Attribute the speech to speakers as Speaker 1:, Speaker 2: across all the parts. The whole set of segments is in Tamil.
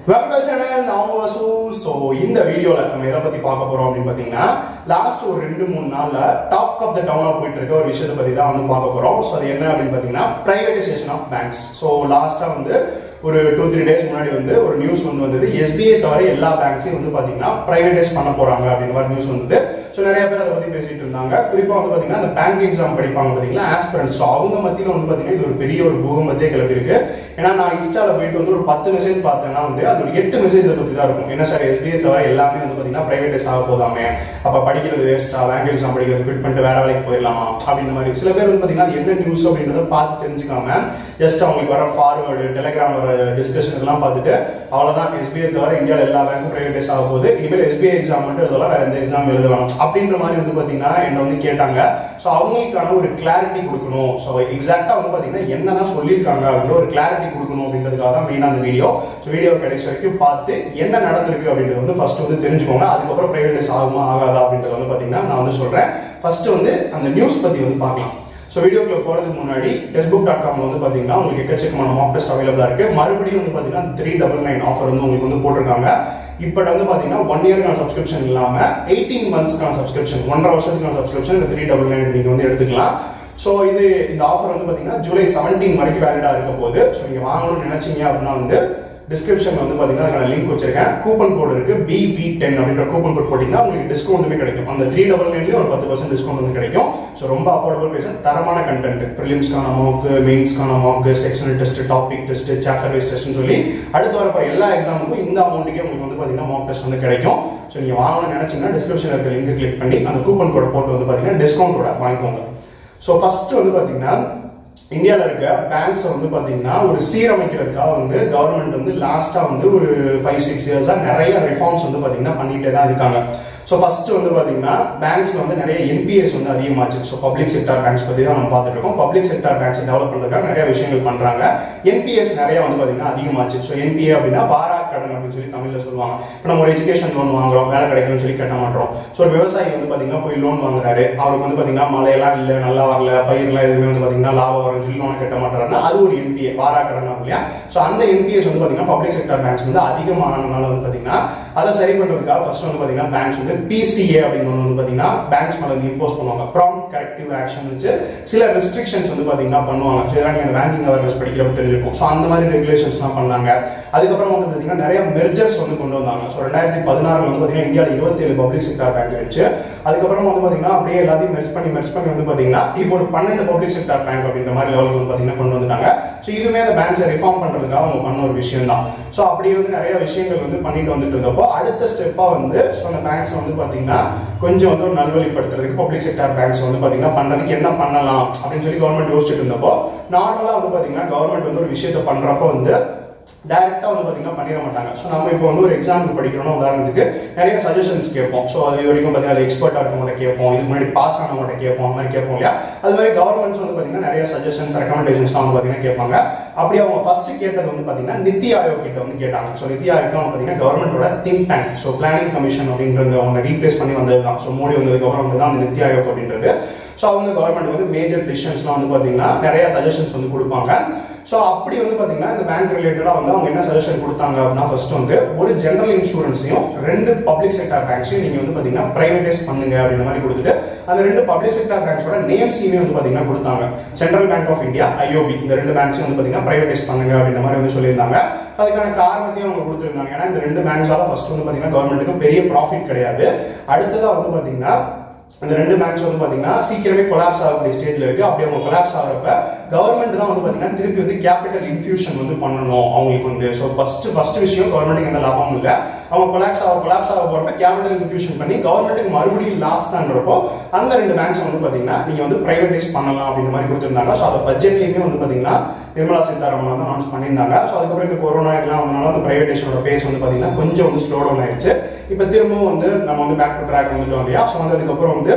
Speaker 1: வெல்கம் சேனல் நான் வசு ஸோ இந்த வீடியோவில் நம்ம எதை பற்றி பார்க்க போகிறோம் அப்படின்னு பார்த்தீங்கன்னா லாஸ்ட் ஒரு ரெண்டு மூணு நாளில் டாக் ஆஃப் த டவுனாக போயிட்டு இருக்க ஒரு விஷயத்தை பற்றி தான் வந்து பார்க்க போகிறோம் ஸோ அது என்ன அப்படின்னு பார்த்தீங்கன்னா ப்ரைவேடைசேஷன் ஆஃப் பேங்க்ஸ் ஸோ லாஸ்ட்டாக வந்து ஒரு டூ த்ரீ டேஸ் முன்னாடி வந்து ஒரு நியூஸ் வந்து வந்தது எஸ்பிஐ தவிர எல்லா பேங்க்ஸையும் வந்து பார்த்தீங்கன்னா ப்ரைவேடைஸ் பண்ண போகிறாங்க அப்படின்ற மாதிரி நியூஸ் வந்தது ஸோ நிறைய பேர் அதை பற்றி பேசிட்டு இருந்தாங்க குறிப்பாக வந்து பார்த்தீங்கன்னா அந்த பேங்க் எக்ஸாம் படிப்பாங்க பார்த்தீங்களா ஆஸ்பிரண்ட் ஸோ அவங்க மத்தியில் வந்து பார்த்தீங்கன்னா இது ஒரு பெரிய ஒரு பூகம்பத்தே கிளம்பியிருக்கு ஏன்னா நான் இன்ஸ்டாவில் போயிட்டு வந்து ஒரு பத்து மெசேஜ் பார்த்தேன்னா வந்து அது ஒரு எட்டு மெசேஜ் இதை பற்றி தான் இருக்கும் என்ன சார் எஸ்பிஐ தவிர எல்லாமே வந்து பார்த்தீங்கன்னா ப்ரைவேடைஸ் ஆக போதாமே அப்போ படிக்கிறது வேஸ்ட்டா பேங்க் எக்ஸாம் படிக்கிறது குவிட் பண்ணிட்டு வேற வேலைக்கு போயிடலாமா அப்படின்ற மாதிரி சில பேர் வந்து பார்த்தீங்கன்னா அது என்ன நியூஸ் அப்படின்றத பார்த்து தெரிஞ்சுக்காம ஜஸ்ட் அவங்களுக்கு வர ஃபார்வர்டு டெலிகிராம் வர டிஸ்கஷன் இதெல்லாம் பார்த்துட்டு அவ்வளோதான் எஸ்பிஐ தவிர இந்தியாவில் எல்லா பேங்க்கும் ப்ரைவேடைஸ் ஆக போகுது இனிமேல் எஸ்பிஐ எக்ஸாம் மட்டும் எழுதலாம் வேற எந்த எக்ஸாம் எழுதலாம் அப்படின்ற மாதிரி வந்து பார்த்தீங்கன்னா என்னை வந்து கேட்டாங்க ஸோ அவங்களுக்கான ஒரு கிளாரிட்டி கொடுக்கணும் ஸோ எக்ஸாக்டாக வந்து பார்த்தீங்கன்னா என்னதான் சொல்லியிருக்காங்க அப்படின்ற ஒரு கிளாரிட்டி கொடுக்கணும் அப்படின்றதுக்காக தான் மெயினாக அந்த வீடியோ ஸோ வீடியோ கடைசி வரைக்கும் பார்த்து என்ன நடந்திருக்கு அப்படின்றது வந்து ஃபர்ஸ்ட் வந்து தெரிஞ்சுக்கோங்க அதுக்கப்புறம் ப்ரைவேடைஸ் ஆகுமா ஆகாதா அப்படின்றது வந்து பார்த்தீங்கன்னா நான் வந்து சொல்கிறேன் ஃபர்ஸ்ட் வந்து அந்த நியூஸ் பற்றி வந்து பார்க்கலாம் ஸோ வீடியோக்குள்ள போகிறதுக்கு முன்னாடி டெஸ்ட்புக் டாட் காம்ல வந்து பார்த்தீங்கன்னா உங்களுக்கு எக்கச்சக்கமான மாக் டெஸ்ட் அவைலபிளாக இருக்கு மறுபடியும் வந்து பார்த்தீங்கன்னா த்ரீ டபுள் நைன் ஆஃபர் வந்து உங்களுக்கு வந்து போட்டிருக்காங்க இப்போ வந்து பார்த்தீங்கன்னா ஒன் இயர்க்கான சப்ஸ்கிரிப்ஷன் இல்லாமல் எயிட்டீன் மந்த்ஸ்க்கான சப்ஸ்கிரிப்ஷன் ஒன்றரை வருஷத்துக்கான சப்ஸ்கிரிப்ஷன் இந்த த்ரீ டபுள் நைன் நீங்கள் வந்து எடுத்துக்கலாம் ஸோ இது இந்த ஆஃபர் வந்து பார்த்தீங்கன்னா ஜூலை செவன்டீன் வரைக்கும் வேலிடாக இருக்க போகுது ஸோ நீங்கள் வாங்கணும்னு நினைச்சீங்க அப்படின்னா வந்து டிஸ்கிரிப்ஷன் வந்து பார்த்தீங்கன்னா அதுக்கான லிங்க் வச்சிருக்கேன் கூப்பன் கோட் இருக்கு பிபி டென் அப்படின்ற கூப்பன் கோட் போட்டிங்கன்னா உங்களுக்கு டிஸ்கவுண்ட்டுமே கிடைக்கும் அந்த த்ரீ டபுள் நைன்லேயும் ஒரு பத்து பர்சன்ட் டிஸ்கவுண்ட் வந்து கிடைக்கும் ஸோ ரொம்ப அஃபோர்டபுள் ப்ரைஸ் தரமான கண்டென்ட் ப்ரிலிம்ஸ்க்கான மார்க்கு மெயின்ஸ்க்கான mark sectional test topic test chapter wise டெஸ்ட்னு சொல்லி அடுத்து வரப்போ எல்லா எக்ஸாமுக்கும் இந்த அமௌண்ட்டுக்கே உங்களுக்கு வந்து பார்த்தீங்கன்னா மார்க் டெஸ்ட் வந்து கிடைக்கும் ஸோ நீங்கள் வாங்கணும்னு நினைச்சீங்கன்னா டிஸ்கிரிப்ஷன் இருக்க லிங்க் கிளிக் பண்ணி அந்த கூப்பன் கோட் போட்டு வந்து பார்த்தீங்கன்னா டிஸ்கவுண்டோட வாங்கிக்கோங்க ஸோ ஃபர்ஸ்ட் வந்து பார்த்தீங்கன்னா இந்தியாவில் இருக்க பேங்க்ஸை வந்து பார்த்தீங்கன்னா ஒரு சீரமைக்கிறதுக்காக வந்து கவர்மெண்ட் வந்து லாஸ்ட்டாக வந்து ஒரு ஃபைவ் சிக்ஸ் இயர்ஸாக நிறைய ரிஃபார்ம்ஸ் வந்து பார்த்தீங்கன்னா பண்ணிட்டே தான் இருக்காங்க ஸோ ஃபர்ஸ்ட் வந்து பார்த்தீங்கன்னா பேங்க்ஸ்ல வந்து நிறைய என்பிஎஸ் வந்து அதிகமாச்சு ஸோ பப்ளிக் செக்டார் பேங்க்ஸ் பற்றி தான் நம்ம பார்த்துட்டு இருக்கோம் பப்ளிக் செக்டார் பேங்க்ஸ் டெவலப் பண்ணுறதுக்காக நிறைய விஷயங்கள் பண்ணுறாங்க என்பிஎஸ் நிறைய வந்து பார்த்தீங்கன்னா அதிகமாச்சு ஸோ என்பிஏ அப்படின்னா வாரா கடன் அப்படின்னு சொல்லி தமிழில் சொல்லுவாங்க இப்போ நம்ம ஒரு எஜுகேஷன் லோன் வாங்குறோம் வேலை கிடைக்கணும்னு சொல்லி கட்ட மாட்டோம் ஸோ ஒரு விவசாயி வந்து பார்த்தீங்கன்னா போய் லோன் வாங்குறாரு அவருக்கு வந்து பார்த்தீங்கன்னா மழையெல்லாம் இல்லை நல்லா வரல பயிரெல்லாம் எதுவுமே வந்து பார்த்தீங்கன்னா லாபம் வரும்னு சொல்லி லோன் கட்ட மாட்டாருன்னா அது ஒரு என்பிஏ வாரா கடன் ஆகும் இல்லையா ஸோ அந்த என்பிஎஸ் வந்து பார்த்தீங்கன்னா பப்ளிக் செக்டார் பேங்க்ஸ் வந்து அதிகமானதுனால வந்து பார்த்தீங்கன்னா அதை சரி பண்ணுறதுக்காக ஃபர்ஸ்ட் வந்து பார்த்தீங்கன்னா பேங்க்ஸ் வந்து பிசிஏ அப்படின்னு ஒன்று வந்து பார்த்தீங்கன்னா பேங்க்ஸ் மேலே வந்து இம்போஸ் பண்ணுவாங்க ப்ராம்ப்ட் கரெக்டிவ் ஆக்ஷன் வச்சு சில ரெஸ்ட்ரிக்ஷன்ஸ் வந்து பார்த்தீங்கன்னா பண்ணுவாங்க ஸோ இதெல்லாம் நீங்கள் பேங்கிங் அவேர்னஸ் படிக்கிறப்ப தெரிஞ்சிருக்கும் ஸோ அந்த மாதிரி ரெகுலேஷன்ஸ்லாம் பண்ணாங்க அதுக்கப்புறம் வந்து பார்த்தீங்கன்னா நிறைய மெர்ஜர்ஸ் வந்து கொண்டு வந்தாங்க ஸோ ரெண்டாயிரத்தி பதினாறுல வந்து பார்த்தீங்கன்னா இந்தியாவில் இருபத்தேழு பப்ளிக் செக்டார் பேங்க் இருந்துச்சு அதுக்கப்புறம் வந்து பார்த்தீங்கன்னா அப்படியே எல்லாத்தையும் மெர்ஜ் பண்ணி மெர்ஜ் பண்ணி வந்து பார்த்தீங்கன்னா இப்போ ஒரு பன்னெண்டு பப்ளிக் செக்டார் பேங்க் அப்படின்ற மாதிரி லெவலுக்கு வந்து பார்த்தீங்கன்னா கொண்டு வந்துட்டாங்க ஸோ இதுவுமே அந்த பேங்க்ஸை ரிஃபார்ம் பண்ணுறதுக்காக அவங்க பண்ண ஒரு விஷயம் தான் ஸோ அப்படி வந்து நிறைய விஷயங்கள் வந்து பண்ணிட்டு வந்துட்டு இருந்தப்போ அடுத்த ஸ்டெப்பாக வந்து ஸோ அந்த பேங்க்ஸ் வந்து பார்த்தீங்கன்னா கொஞ்சம் வந்து ஒரு நல்வழிப்படுத்துறதுக்கு பப்ளிக் செக்டார் பேங்க்ஸ் வந்து பார்த்தீங்கன்னா பண்ணுறதுக்கு என்ன பண்ணலாம் அப்படின்னு சொல்லி கவர்மெண்ட் யோசிச்சுட்டு இருந்தப்போ நார்மலாக வந்து பார்த்தீங்கன்னா கவர்மெண்ட் வந்து ஒரு விஷயத்தை பண்ணுறப்போ வந்து டைரக்டாக வந்து பார்த்தீங்கன்னா பண்ணிட மாட்டாங்க ஸோ நம்ம இப்போ வந்து ஒரு எக்ஸாம்பிள் படிக்கிறோம்னா உதாரணத்துக்கு நிறைய சஜஷன்ஸ் கேட்போம் ஸோ அது வரைக்கும் பார்த்தீங்கன்னா எக்ஸ்பர்ட்டாக இருக்கவங்கள்ட்ட கேட்போம் இதுக்கு முன்னாடி பாஸ் ஆனவங்கள்ட்ட கேட்போம் அந்த மாதிரி கேட்போம் இல்லையா அது மாதிரி கவர்மெண்ட்ஸ் வந்து பார்த்தீங்கன்னா நிறைய சஜஷன்ஸ் ரெக்கமெண்டேஷன்ஸ்லாம் வந்து பார்த்தீங்கன்னா கேட்பாங்க அப்படி அவங்க ஃபர்ஸ்ட் கேட்டது வந்து பார்த்தீங்கன்னா நித்தி ஆயோக் கிட்ட வந்து கேட்டாங்க ஸோ நித்தி ஆயோக் தான் வந்து பார்த்தீங்கன்னா கவர்மெண்டோட think tank so planning commission அப்படின்றது அவங்க ரீப்ளேஸ் பண்ணி வந்தது தான் ஸோ மோடி வந்ததுக்கப்புறம் வந்து தான் அந்த நித்தி ஆயோக் அப்படின்றது ஸோ அவங்க கவர்மெண்ட் வந்து மேஜர் டிசிஷன்ஸ்லாம் வந்து பார்த்தீங்கன்னா நிறைய சஜஷன்ஸ் வந்து கொடுப்பாங்க ஸோ அப்படி வந்து பார்த்தீங்கன்னா இந்த பேங்க் ரிலேட்டடாக வந்து அவங்க என்ன சஜஷன் கொடுத்தாங்க அப்படின்னா ஃபர்ஸ்ட் வந்து ஒரு ஜென்ரல் இன்சூரன்ஸையும் ரெண்டு பப்ளிக் செக்டார் பேங்க்ஸையும் நீங்கள் வந்து பார்த்தீங்கன்னா ப்ரைவேடைஸ் பண்ணுங்க அப்படின்ற மாதிரி கொடுத்துட்டு அந்த ரெண்டு பப்ளிக் செக்டார் பேங்க்ஸோட நேம்ஸையுமே வந்து பார்த்தீங்கன்னா கொடுத்தாங்க Central Bank of India IOB இந்த ரெண்டு பேங்க்ஸையும் வந்து பார்த்தீங்கன்னா ப்ரைவேடைஸ் பண்ணுங்க அப்படின்ற மாதிரி வந்து சொல்லியிருந்தாங்க அதுக்கான காரணத்தையும் அவங்க கொடுத்துருந்தாங்க ஏன்னா இந்த ரெண்டு பேங்க்ஸால ஃபர்ஸ்ட் வந்து பார்த்தீங்கன்னா கவர்மெண்ட்டுக்கு பெரிய ப்ராஃபிட் கிடையாது அடுத்ததாக வந்து பார்த்தீங்கன்னா அந்த ரெண்டு பேங்க்ஸ் வந்து பாத்தீங்கன்னா சீக்கிரமே கொலாப்ஸ் ஆகக்கூடிய ஸ்டேஜ்ல இருக்கு அப்படி அவங்க கொலாப்ஸ் ஆகிறப்ப கவர்மெண்ட் தான் வந்து பாத்தீங்கன்னா திருப்பி வந்து கேபிட்டல் இன்ஃபியூஷன் வந்து பண்ணணும் அவங்களுக்கு வந்து ஸோ ஃபர்ஸ்ட் ஃபர்ஸ்ட் விஷயம் கவர்மெண்ட்டுக்கு எந்த லாபமும் இல்லை அவங்க கொலாப்ஸ் ஆக கொலாப்ஸ் ஆக போறப்ப கேபிட்டல் இன்ஃபியூஷன் பண்ணி கவர்மெண்ட்டுக்கு மறுபடியும் லாஸ் தான்றப்போ அந்த ரெண்டு பேங்க்ஸ் வந்து பாத்தீங்கன்னா நீங்க வந்து பிரைவேடைஸ் பண்ணலாம் அப்படின்ற மாதிரி கொடுத்துருந்தாங்க ஸோ அதை பட்ஜெட்லயுமே வந்து பாத்தீங்கன்னா நிர்மலா சீதாராமன் வந்து அனௌன்ஸ் பண்ணியிருந்தாங்க ஸோ அதுக்கப்புறம் இந்த கொரோனா இதெல்லாம் வந்தனால அந்த பிரைவேடேஷனோட பேஸ் வந்து பாத்தீங்கன்னா கொஞ்சம் வந்து ஸ்லோ டவுன் ஆயிடுச்சு இப்போ திரும்பவும் வந்து நம்ம வந்து பேக் டு ட்ராக் வந்துட்டோம் இல்லையா ஸோ வந்ததுக்கப்புறம் வந்து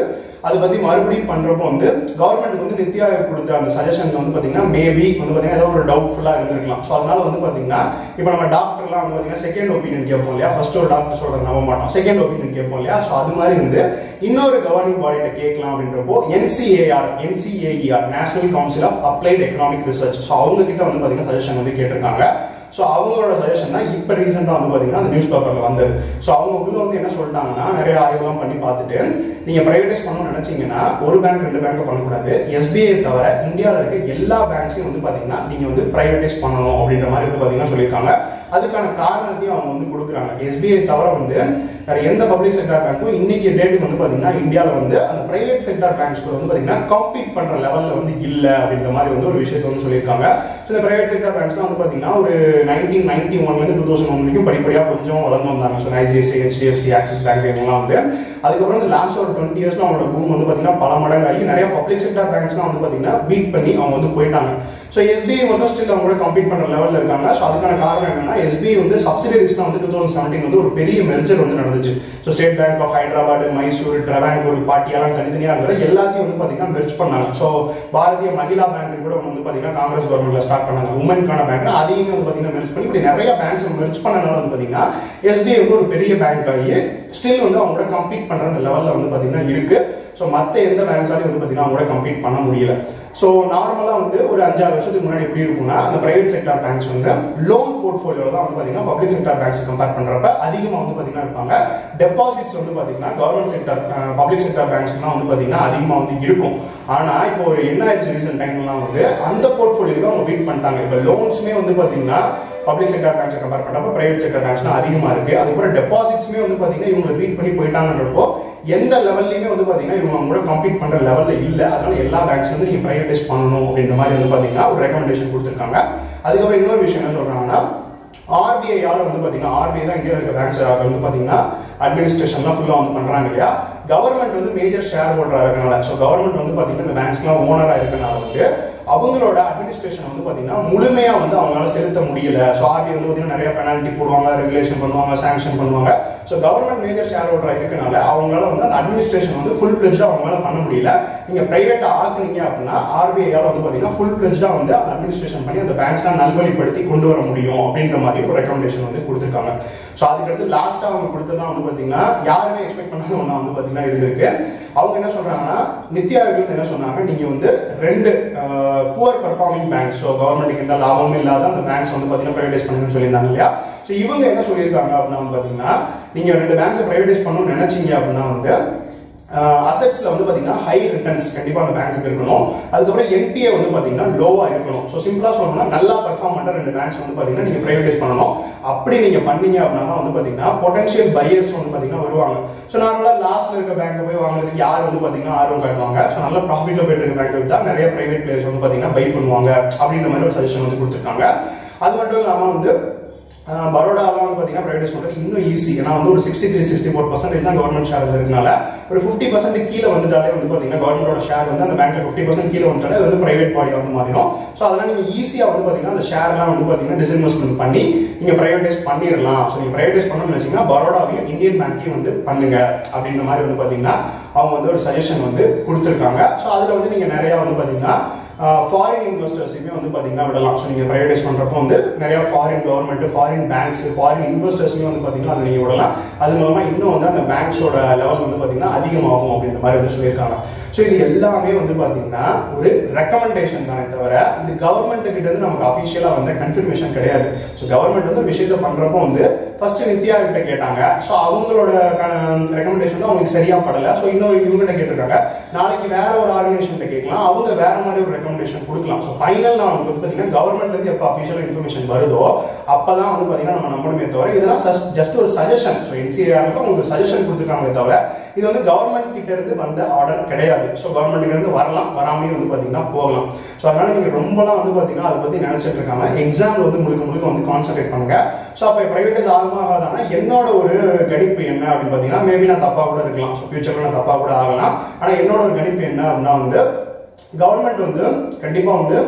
Speaker 1: அதை பத்தி மறுபடியும் பண்றப்போ வந்து கவர்மெண்ட் வந்து நித்தி ஆயோக் கொடுத்த அந்த சஜஷன் வந்து பாத்தீங்கன்னா மேபி வந்து பாத்தீங்கன்னா ஏதோ ஒரு டவுட்ஃபுல்லா இருந்திருக்கலாம் ஸோ அதனால வந்து பாத்தீங்கன்னா இப்போ நம்ம டாக்டர்லாம் வந்து பாத்தீங்கன்னா செகண்ட் ஒப்பீனியன் கேட்போம் இல்லையா ஃபர்ஸ்ட் ஒரு டாக்டர் சொல்றது நம்ப மாட்டோம் செகண்ட் ஒப்பீனியன் கேட்போம் இல்லையா ஸோ அது மாதிரி வந்து இன்னொரு கவர்னிங் பாடியிட்ட கேட்கலாம் அப்படின்றப்போ NCAR NCAER National Council of Applied Economic Research so அவங்க கிட்ட வந்து பாத்தீங்கன்னா சஜஷன் வந்து கேட்டிருக்காங்க ஸோ அவங்களோட சஜஷன் தான் இப்போ ரீசெண்டாக வந்து பார்த்தீங்கன்னா அந்த நியூஸ் பேப்பரில் வந்தது ஸோ அவங்க உள்ள வந்து என்ன சொல்லிட்டாங்கன்னா நிறைய ஆய்வுலாம் பண்ணி பார்த்துட்டு நீங்கள் ப்ரைவேடைஸ் பண்ணணும்னு நினச்சிங்கன்னா ஒரு பேங்க் ரெண்டு பேங்க் பண்ணக்கூடாது எஸ்பிஐ தவிர இந்தியாவில் இருக்க எல்லா பேங்க்ஸையும் வந்து பார்த்தீங்கன்னா நீங்கள் வந்து ப்ரைவேடைஸ் பண்ணணும் அப்படின்ற மாதிரி வந்து பார்த்தீங்கன்னா சொல்லியிருக்காங்க அதுக்கான காரணத்தையும் அவங்க வந்து கொடுக்குறாங்க எஸ்பிஐ தவிர வந்து வேற எந்த பப்ளிக் செக்டார் பேங்க்கும் இன்னைக்கு டேட்டுக்கு வந்து பார்த்தீங்கன்னா இந்தியாவில் வந்து அந்த பிரைவேட் செக்டார் பேங்க்ஸ் கூட வந்து பார்த்தீங்கன்னா காம்பீட் பண்ணுற லெவலில் வந்து இல்லை அப்படின்ற மாதிரி வந்து ஒரு விஷயத்தை வந்து சொல்லியிருக்காங்க ஸோ இந்த பிரைவேட் செக்டார் பேங்க்ஸ்லாம் வந்து பார்த்தீங்கன்னா ஒரு நைன்டீன் நைன்டி ஒன்லேருந்து டூ தௌசண்ட் ஒன் வரைக்கும் படிப்படியாக கொஞ்சம் வளர்ந்து வந்தாங்க so ICIC HDFC Axis bank இவங்கலாம் வந்து அதுக்கப்புறம் இந்த லாஸ்ட் ஒரு டுவெண்ட்டி இயர்ஸ்ல அவங்களோட பூம் வந்து பார்த்தீங்கன்னா பல மடங்கு ஆகி நிறைய பப்ளிக் செக்டார் பேங்க்ஸ்லாம் வந்து பார்த்தீங்கன்னா பீட் பண்ணி அவங்க வந்து போயிட்டாங்க ஸோ எஸ்பிஐ மட்டும் ஸ்டில் அவங்க கூட கம்பீட் பண்ணுற லெவலில் இருக்காங்க ஸோ அதுக்கான காரணம் என்னன்னா எஸ்பிஐ வந்து சப்சிடரிஸ்லாம் வந்து டூ தௌசண்ட் செவன்டீன் வந்து ஒரு பெரிய மெர்ஜர் வந்து நடந்துச்சு so State Bank of Hyderabad Mysore Travancore பாட்டியாலாம் தனித்தனியாக இருந்தது எல்லாத்தையும் வந்து பார்த்தீங்கன்னா மெர்ஜ் பண்ணாங்க ஸோ பாரதிய மகிழா பேங்க் கூட வந்து பார்த்தீங்கன்னா காங்கிரஸ் கவர்மெண்ட்ல ஸ்டார்ட் பண்ணாங்க உமனுக்கான பேங்க் அதையுமே வந்து பார்த்தீங்கன்னா மெர்ஜ் பண்ணி இப்படி நிறைய பேங்க்ஸ் மெர்ஜ் பண்ணனால வந்து பார்த்தீங்கன்னா எஸ்பிஐ வந்து ஒரு பெரிய பேங்க் ஆகி ஸ்டில் வந்து அவங்க கூட கம்பீட் பண்ணுற அந்த லெவலில் வந்து பார்த்தீங்கன்னா இருக்கு ஸோ மற்ற எந்த பேங்க்ஸாலையும் வந்து பார்த்தீங்கன்னா அவங்க கூட கம்பீட் பண்ண முடியல ஸோ நார்மலாக வந்து ஒரு அஞ்சாறு வருஷத்துக்கு முன்னாடி எப்படி இருக்கும்னா அந்த பிரைவேட் செக்டார் பேங்க்ஸ் வந்து லோன் போர்ட்ஃபோலியோவில் தான் வந்து பார்த்தீங்கன்னா பப்ளிக் செக்டார் பேங்க்ஸ் கம்பேர் பண்ணுறப்ப அதிகமாக வந்து பார்த்தீங்கன்னா இருப்பாங்க டெபாசிட்ஸ் வந்து பார்த்தீங்கன்னா கவர்மெண்ட் செக்டார் பப்ளிக் செக்டார் பேங்க்ஸ்லாம் வந்து பார்த்தீங்கன்னா அதிகமாக வந்து இருக்கும் ஆனால் இப்போ ஒரு என்ன ஆயிடுச்சு ரீசெண்ட் டைம்லாம் வந்து அந்த போர்ட்ஃபோலியோவை அவங்க பீட் பண்ணிட்டாங்க இப்போ லோன்ஸுமே வந்து பார்த்தீங்கன்னா பப்ளிக் செக்டர் பேங்க்ஸை கம்பேர் பண்ணுறப்ப பிரைவேட் செக்டர் பேங்க்ஸ்னா அதிகமாக இருக்கு அதுக்கப்புறம் டெபாசிட்ஸுமே வந்து பார்த்தீங்கன்னா இவங்க பீட் பண்ணி போயிட்டாங்கன்றப்போ எந்த லெவல்லையுமே வந்து பார்த்தீங்கன்னா இவங்க அவங்க கூட கம்பீட் பண்ணுற லெவலில் இல்லை அதனால எல்லா பேங்க்ஸ் வந்து நீங்கள் ப்ரைவேடைஸ் பண்ணணும் அப்படின்ற மாதிரி வந்து பார்த்தீங்கன்னா ஒரு ரெக்கமெண்டேஷன் கொடுத்துருக்காங்க அதுக்கப்புறம் இன்னொரு விஷயம் என்ன சொல்கிறாங்கன்னா ஆர்பிஐயால் வந்து பார்த்தீங்கன்னா ஆர்பிஐ தான் இந்தியாவில் இருக்க பேங்க்ஸ் வந்து பார்த்தீங்கன்னா அட்மினிஸ்ட்ரேஷன்லாம் ஃபுல்லாக வந்து பண்ணுறாங்க இல்லையா கவர்மெண்ட் வந்து மேஜர் ஷேர் ஹோல்டராக இருக்கனால ஸோ கவர்மெண்ட் வந்து பார்த்தீங்கன்னா இந்த பேங்க்ஸ்லாம் ஓனராக இருக்கனால வந்து அவங்களோட அட்மினிஸ்ட்ரேஷன் வந்து பார்த்தீங்கன்னா முழுமையாக வந்து அவங்களால செலுத்த முடியல ஸோ ஆர்பிஐ வந்து பார்த்தீங்கன்னா நிறைய பெனால்ட்டி போடுவாங்க ரெகுலேஷன் பண்ணுவாங்க சாங்ஷன் பண்ணுவாங்க ஸோ கவர்மெண்ட் மேஜர் ஷேர் ஹோல்டராக இருக்கனால அவங்களால வந்து அந்த அட்மினிஸ்ட்ரேஷன் வந்து ஃபுல் பிளெஜ்டாக அவங்களால பண்ண முடியல நீங்கள் ப்ரைவேட்டாக ஆக்குனீங்க அப்படின்னா ஆர்பிஐயால் வந்து பார்த்தீங்கன்னா ஃபுல் பிளெஜ்டாக வந்து அந்த அட்மினிஸ்ட்ரேஷன் பண்ணி அந்த பேங்க்ஸ்லாம் நல்வழிப்படுத்தி கொண்டு வர முடியும் அப்படின்ற மாதிரி ஒரு ரெக்கமெண்டேஷன் வந்து கொடுத்துருக்காங்க ஸோ அதுக்கடுத்து லாஸ்ட்டாக அவங்க கொடுத்ததான் வந்து பார்த்தீங்கன்னா யாருமே எக்ஸ்பெக்ட் பண்ணாத ஒன்றா வந்து பார்த்தீங்கன்னா இருந்திருக்கு அவங்க என்ன சொல்றாங்கன்னா நித்தி ஆயோக் என்ன சொன்னாங்க நீங்க வந்து ரெண்டு புவர் பர்ஃபார்மிங் பேங்க் ஸோ கவர்மெண்ட்டுக்கு எந்த லாபமும் இல்லாத அந்த பேங்க்ஸ் வந்து பார்த்தீங்கன்னா ப்ரைவேடைஸ் பண்ணுங்கன்னு சொல்லியிருந்தாங்க இல்லையா ஸோ இவங்க என்ன சொல்லியிருக்காங்க அப்படின்னா வந்து பார்த்தீங்கன்னா நீங்க ரெண்டு பேங்க்ஸை ப்ரைவேடைஸ் பண்ணணும்னு நினைச்சீங்க அப்படின்னா வந்து அசெட்ஸ்ல வந்து பாத்தீங்கன்னா ஹை ரிட்டர்ன்ஸ் கண்டிப்பா அந்த பேங்க்கு இருக்கணும் அதுக்கப்புறம் என்பிஏ வந்து பாத்தீங்கன்னா லோவா இருக்கணும் ஸோ சிம்பிளா சொல்லணும்னா நல்லா பெர்ஃபார்ம் பண்ற ரெண்டு பேங்க்ஸ் வந்து பாத்தீங்கன்னா நீங்க பிரைவேடைஸ் பண்ணணும் அப்படி நீங்க பண்ணீங்க அப்படின்னா வந்து பாத்தீங்கன்னா பொட்டன்ஷியல் பையர்ஸ் வந்து பாத்தீங்கன்னா வருவாங்க ஸோ நார்மலா லாஸ்ட்ல இருக்க பேங்க் போய் வாங்குறதுக்கு யார் வந்து பாத்தீங்கன்னா ஆர்வம் காட்டுவாங்க ஸோ நல்ல ப்ராஃபிட்ல போயிட்டு இருக்க பேங்க் தான் நிறைய பிரைவேட் பிளேயர்ஸ் வந்து பாத்தீங்கன்னா பை பண்ணுவாங்க அப்படின்ற மாதிரி ஒரு சஜஷன் வந்து கொடுத்துருக்காங்க அது மட்டும் இல்லாம வந்து பரோடாலாம் வந்து பார்த்தீங்கன்னா ப்ரைவேடைஸ் பண்ணுறது இன்னும் ஈஸி ஏன்னா வந்து ஒரு sixty three sixty four percentage தான் கவர்மெண்ட் ஷேர் இருக்கனால ஒரு ஃபிஃப்டி பர்சன்ட் கீழே வந்துட்டாலே வந்து பார்த்தீங்கன்னா கவர்மெண்டோட ஷேர் வந்து அந்த பேங்க்ல ஃபிஃப்டி பர்சன்ட் கீழே வந்துட்டாலே அது வந்து பிரைவேட் பாடி வந்து மாறிடும் ஸோ அதெல்லாம் நீங்கள் ஈஸியாக வந்து பார்த்தீங்கன்னா அந்த ஷேர்லாம் வந்து பார்த்தீங்கன்னா டிஸ்இன்வெஸ்ட்மெண்ட் பண்ணி நீங்கள் ப்ரைவேடைஸ் பண்ணிடலாம் ஸோ நீங்கள் ப்ரைவேடைஸ் பண்ணணும்னு நினச்சிங்கன்னா பரோடாவையும் இந்தியன் பேங்க்கையும் வந்து பண்ணுங்க அப்படின்ற மாதிரி வந்து பார்த்தீங்கன்னா அவங்க வந்து ஒரு சஜஷன் வந்து கொடுத்துருக்காங்க ஸோ அதில் வந்து நீங்கள் நிறையா வந்து பார்த்தீங்கன்னா ஃபாரின் இன்வெஸ்டர்ஸையுமே வந்து பார்த்தீங்கன்னா விடலாம் ஸோ நீங்கள் ப்ரைவேடைஸ் பண்ணுறப்போ வந்து நிறைய foreign government foreign banks foreign இன்வெஸ்டர்ஸையும் வந்து பார்த்தீங்கன்னா அதை நீங்கள் விடலாம் அது மூலமாக இன்னும் வந்து அந்த பேங்க்ஸோட லெவல் வந்து பார்த்தீங்கன்னா அதிகமாகும் அப்படின்ற மாதிரி வந்து சொல்லியிருக்காங்க ஸோ இது எல்லாமே வந்து பார்த்தீங்கன்னா ஒரு ரெக்கமெண்டேஷன் தானே தவிர இது கவர்மெண்ட் கிட்ட இருந்து நமக்கு அஃபிஷியலாக வந்து கன்ஃபர்மேஷன் கிடையாது ஸோ கவர்மெண்ட் வந்து விஷயத்தை பண்ணுறப்போ வந்து ஃபர்ஸ்ட் நித்யா கிட்ட கேட்டாங்க ஸோ அவங்களோட ரெக்கமெண்டேஷன் வந்து அவங்களுக்கு சரியா படல ஸோ இன்னொரு இவங்ககிட்ட கேட்டிருக்காங்க நாளைக்கு வேற ஒரு ஆர்கனைசேஷன் கேட்கலாம் அவங்க வேற மாதிரி ஒரு ரெக்கமெண்டேஷன் கொடுக்கலாம் ஸோ ஃபைனல் நான் வந்து பார்த்தீங்கன்னா கவர்மெண்ட்ல இருந்து எப்போ அஃபிஷியல் இன்ஃபர்மேஷன் வருதோ அப்பதான் வந்து பார்த்தீங்கன்னா நம்ம நம்பணுமே தவிர இதெல்லாம் ஜஸ்ட் ஒரு சஜஷன் ஸோ என்சிஆருக்கு உங்களுக்கு சஜஷன் கொடுத்துருக்காங்களே தவிர இது வந்து கவர்மெண்ட் கிட்ட இருந்து வந்த ஆர்டர் கிடையாது ஸோ கவர்மெண்ட் கிட்ட இருந்து வரலாம் வராமையும் வந்து பார்த்தீங்கன்னா போகலாம் ஸோ அதனால நீங்க ரொம்பலாம் வந்து பார்த்தீங்கன்னா அதை பத்தி நினைச்சிட்டு இருக்காங்க எக்ஸாம்ல வந்து முழுக்க முழுக்க வந்து கான்சென்ட்ரேட் பண்ணுங்க ஸோ அப்போ பிரைவேட்டைஸ் ஆகுமா ஆகாதானா என்னோட ஒரு கணிப்பு என்ன அப்படின்னு பார்த்தீங்கன்னா மேபி நான் தப்பா கூட இருக்கலாம் ஸோ ஃபியூச்சர்ல நான் தப்பா கூட ஆகலாம் ஆனால் என்னோட ஒரு கணிப்பு என்ன அப்படின்னா வந்து கவர்மெண்ட் வந்து கண்டிப்பா வந்து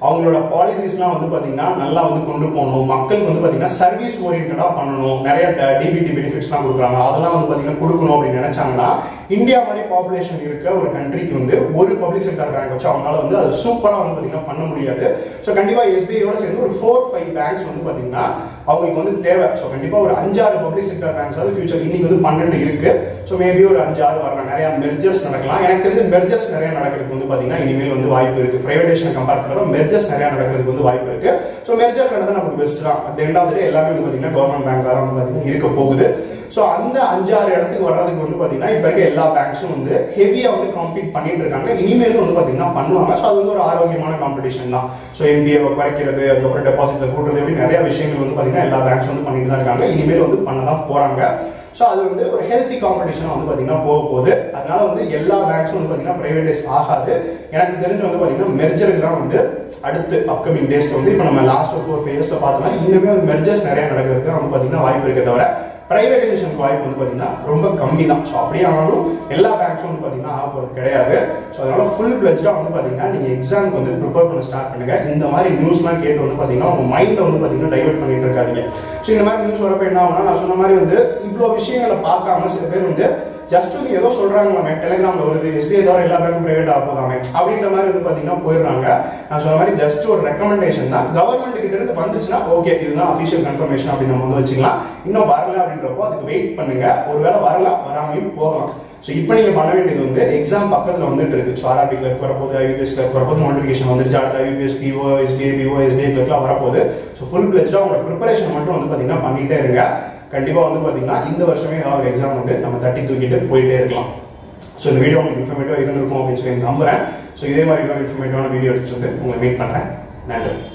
Speaker 1: அவங்களோட பாலிசிஸ்லாம் வந்து பாத்தீங்கன்னா நல்லா வந்து கொண்டு போகணும் மக்களுக்கு வந்து பாத்தீங்கன்னா சர்வீஸ் ஓரியன்டா பண்ணணும் நிறைய டிபிடி பெனிஃபிட்ஸ்லாம் கொடுக்குறாங்க அதெல்லாம் வந்து பாத்தீங்கன்னா கொடுக்கணும் அப்படின்னு நினைச்சாங்கன்னா இந்தியா மாதிரி பாப்புலேஷன் இருக்க ஒரு கண்ட்ரிக்கு வந்து ஒரு பப்ளிக் செக்டர் பேங்க் வச்சு அவங்களால வந்து அது சூப்பரா வந்து பாத்தீங்கன்னா பண்ண முடியாது ஸோ கண்டிப்பா எஸ்பிஐயோட சேர்ந்து ஒரு ஃபோர் ஃபைவ் பேங்க்ஸ் வந்து பாத்தீங்கன்னா அவங்களுக்கு வந்து தேவை ஸோ கண்டிப்பா ஒரு அஞ்சாறு பப்ளிக் செக்டர் பேங்க்ஸ் வந்து ஃபியூச்சர் இன்னைக்கு வந்து பன்னெண்டு இருக்கு ஸோ மேபி ஒரு அஞ்சாறு வரலாம் நிறைய மெர்ஜர்ஸ் நடக்கலாம் எனக்கு தெரிஞ்சு மெர்ஜர்ஸ் நிறைய நடக்கிறதுக்கு வந்து பாத்தீங்கன்னா இனிமேல் வந்து வாய்ப்பு இருக்கு பிரைவேடேஷன் கம்பேர் பண்ணுறப்ப மெர்ஜர்ஸ் நிறைய நடக்கிறதுக்கு வந்து வாய்ப்பு இருக்கு ஸோ மெர்ஜர் நடந்தா நமக்கு பெஸ்ட் தான் அட் எண்ட் ஆஃப் எல்லாமே வந்து பாத்தீங்கன்னா கவர்மெண்ட் பேங்க் வந்து பாத்தீங்கன்னா இருக்க போகுது ஸோ அந்த அஞ்சாறு இடத்துக்கு வர்றதுக்கு வந்து பாத்தீங்கன்னா இப்போ இருக்க எல்லா பேங்க்ஸும் வந்து ஹெவியா வந்து காம்பீட் பண்ணிட்டு இருக்காங்க இனிமேலும் வந்து பாத்தீங்கன்னா பண்ணுவாங்க ஸோ அது வந்து ஒரு ஆரோக்கியமான காம்படிஷன் தான் ஸோ என்பிஏ குறைக்கிறது அதுக்கப்புறம் டெபாசிட்ஸை கூட்டுறது அப்படி நிறைய விஷயங்கள் வந்து பாத்தீங்கன்னா எல்லா பேங்க்ஸும் வந்து பண்ணிட்டு தான் இருக்காங்க இனிமேல் வந்து பண்ண தான் போறாங்க ஸோ அது வந்து ஒரு ஹெல்த்தி காம்படிஷன் வந்து பாத்தீங்கன்னா போக போகுது அதனால வந்து எல்லா பேங்க்ஸும் வந்து பாத்தீங்கன்னா பிரைவேடைஸ் ஆகாது எனக்கு தெரிஞ்சு வந்து பாத்தீங்கன்னா மெர்ஜருக்கு தான் வந்து அடுத்து அப்கமிங் டேஸ்ல வந்து இப்போ நம்ம லாஸ்ட் ஒரு ஃபோர் ஃபைவ் இயர்ஸ்ல பார்த்தோம்னா இன்னுமே வந்து மெர்ஜர்ஸ் நிறைய நடக்கிறதுக்கு தான் வந்து பாத்தீங்கன்னா வாய்ப்பு இருக்கே தவிர பிரைவேடைசேஷன் வாய்ப்பு வந்து பாத்தீங்கன்னா ரொம்ப கம்மி தான் ஸோ அப்படியே ஆனாலும் எல்லா பேங்க்ஸும் வந்து பாத்தீங்கன்னா ஆக போகிறது கிடையாது ஸோ அதனால ஃபுல் பிளஜ்டா வந்து பாத்தீங்கன்னா நீங்க எக்ஸாமுக்கு வந்து ப்ரிப்பேர் பண்ண ஸ்டார்ட் பண்ணுங்க இந்த மாதிரி நியூஸ்லாம் கேட்டு வந்து பாத்தீங்கன்னா உங்க மைண்டை வந்து பாத்தீங்கன்னா டைவர்ட் பண்ணிட்டு இருக்காதீங்க ஸோ இந்த மாதிரி நியூஸ் வரப்ப என்ன ஆகும்னா நான் சொன்ன மாதிரி வந்து இவ்வளோ விஷயங்களை பார்க்காம சில பேர் வந்து ஜஸ்ட் வந்து ஏதோ சொல்றாங்களாமே டெலிகிராம்ல வருது எஸ்பிஐ தவிர எல்லா பேங்க்கும் பிரைவேட் ஆக போதாமே அப்படின்ற மாதிரி வந்து பாத்தீங்கன்னா போயிடுறாங்க நான் சொன்ன மாதிரி ஜஸ்ட் ஒரு ரெக்கமெண்டேஷன் தான் கவர்மெண்ட் கிட்ட இருந்து வந்துச்சுன்னா ஓகே இதுதான் அபிஷியல் கன்ஃபர்மேஷன் அப்படின்னு நம்ம வந்து வச்சுக்கலாம் இன்னும் வரல அப்படின்றப்போ அதுக்கு வெயிட் பண்ணுங்க ஒருவேளை வரலாம் வராமையும் போகலாம் ஸோ இப்போ நீங்க பண்ண வேண்டியது வந்து எக்ஸாம் பக்கத்துல வந்துட்டு இருக்கு ஸோ ஆர்ஆர்பி கிளர்க் வரப்போது ஐபிஎஸ் கிளர்க் வரப்போது நோட்டிஃபிகேஷன் வந்துருச்சு அடுத்த IPS PO SBI PO SBI கிளர்க்லாம் வரப்போகுது ஸோ ஃபுல் பிளெஜ்டாக உங்களோட ப்ரிப்பரேஷன் மட்டும் வந்து பார்த்தீங்கன்னா பண்ணிட்டே இருங்க கண்டிப்பா வந்து பாத்தீங்கன்னா இந்த வருஷமே ஏதாவது ஒரு எக்ஸாம் வந்து நம்ம தட்டி தூக்கிட்டு போயிட்டே இருக்கலாம் ஸோ இந்த வீடியோ உங்களுக்கு இன்ஃபர்மேட்டிவா இருந்திருக்கும் அப்படின்னு சொல்லி நம்புறேன் ஸோ இதே மாதிரி இன்னொரு இன்ஃபர்மேட்டிவான வீடியோ எடுத்துட்டு வந்து உங்களை மீட் பண்றேன் நன்றி